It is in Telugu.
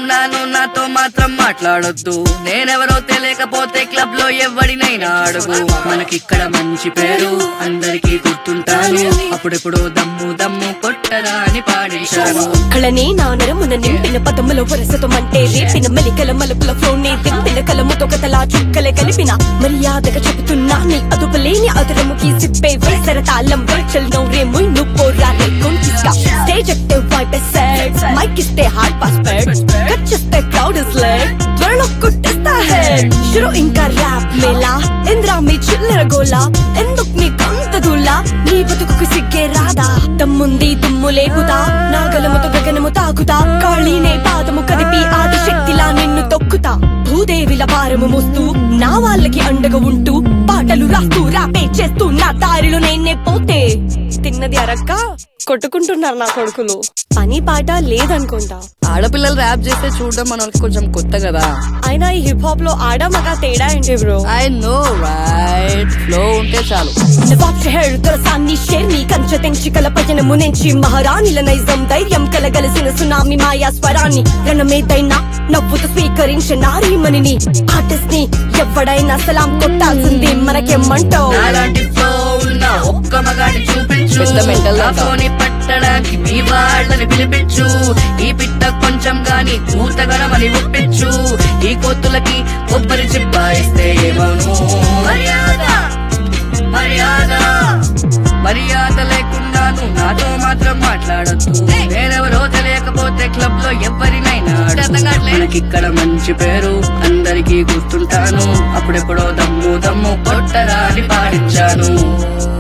లేకున్నాను నాతో మాత్రం మాట్లాడొద్దు నేనెవరో తెలియకపోతే క్లబ్ లో ఎవడినైనా అడుగు మనకిక్కడ మంచి పేరు అందరికీ గుర్తుంటాను అప్పుడెప్పుడు దమ్ము దమ్ము కొట్టరా అని పాడించాను కళనే నా నరమున నింపిన పదముల వరసతో అంటే రేపిన మెలికల మలుపుల ఫ్లోనే దింపిన కలముతో కథలా చుక్కలే కలిపిన మర్యాదగా చెబుతున్నా నీ అదుపులేని అదురముకి సిప్పే వేసర తాళం వేచల్ నౌరే ముయ్ నువ్వు పోరాడే కొంచిస్కా స్టేజ్ ఎక్తే వైప్ సెట్ మైక్ ఇస్తే హార్డ్ పాస్వర్డ్ కట్ చేస్తే క్రౌడ్ ఇస్ లెట్ త్వరలో కుట్టిస్తా హెడ్ షురు ఇంకా ర్యాప్ మేలా ఇంద్రా మీ చిల్లర గోలా ఎందుకు నీ కంత దూలా నీ బతుకు సిగ్గే రాదా దమ్ముంది దుమ్ము లేపుతా నాగలముతో గగనము తాకుతా కాళీనే పాదము కదిపి ఆది శక్తిలా నిన్ను తొక్కుతా భూదేవిల భారము మోస్తూ నా వాళ్ళకి అండగా ఉంటూ పాటలు రాస్తూ రాపే చేస్తూ నా దారిలో నేనే పోతే తిన్నది అరక్క కొట్టుకుంటున్నారు నా కొడుకులు పని పాట లేదనుకుంటా ఆడపిల్లలు ర్యాప్ చేస్తే చూడడం మనకి కొంచెం కొత్త కదా అయినా ఈ హిప్ హాప్ లో ఆడ మగ తేడా ఏంటి bro I know right flow ఉంటే చాలు నవాబ్ షహర్ దొరసాన్ని షేర్ని కంచె తెంచి కలపజనము నుంచి మహారాణిల నైజం ధైర్యం కలగలిసిన సునామి మాయా స్వరాన్ని రణమేదైనా నవ్వుతూ స్వీకరించే నారీమణిని ఆర్టిస్ట్ ని ఎవడైనా సలాం కొట్టాల్సింది మనకేమంటావు నాలాంటి ఫ్లో ఉన్న ఒక్క మగాడి చూపించు పెద్ద mental ఆ అంతా. ఫ్లోని పట్టడానికి మీ వాళ్ళని పిలిపించు ఈ పిట్ట కొంచెం గాని కూతగనమని ఒప్పించు ఈ కోతులకి కొబ్బరి చిబ్బాయిస్తే ఏమను మర్యాద మర్యాద మర్యాద లేకున్నాను నాతో మాత్రం మాట్లాడొద్దు నేనెవరో తెలియకపోతే క్లబ్ లో ఎవరినైనా అడుగు. మనకిక్కడ మంచి పేరు అందరికీ గుర్తుంటాను అప్పుడెప్పుడో దమ్ము దమ్ము కొట్టరా అని పాడించాను